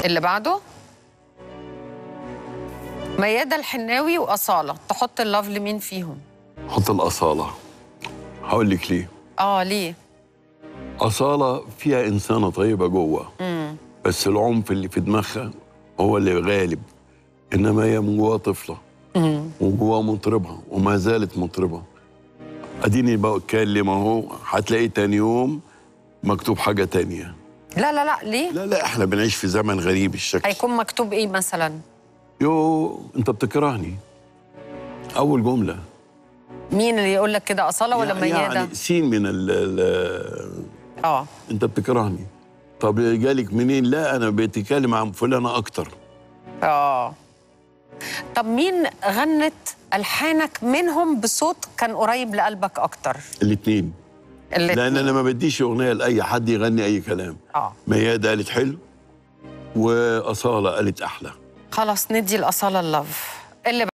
اللي بعده ميادة الحناوي وأصالة تحط اللاف لمين فيهم حط الأصالة هقول لك ليه اه ليه أصالة فيها إنسانة طيبة جوه بس العنف اللي في دماغها هو اللي غالب إنما هي من جواها طفلة وجواها مطربة وما زالت مطربة أديني بتكلم أهو هتلاقي تاني يوم مكتوب حاجة تانية لا لا لا ليه لا لا احنا بنعيش في زمن غريب الشكل هيكون مكتوب ايه مثلا يو انت بتكرهني اول جمله مين اللي يقول لك كده أصالة ولا يعني- ميادة يعني سين من ال ال اه انت بتكرهني طب جالك منين لا انا بتكلم عن فلانه اكتر اه طب مين غنت ألحانك منهم بصوت كان قريب لقلبك أكتر الاثنين اللي لان انا ما بديش اغنيه لاي حد يغني اي كلام اه ميادة قالت حلو واصاله قالت احلى خلاص ندي الأصالة اللاف اللي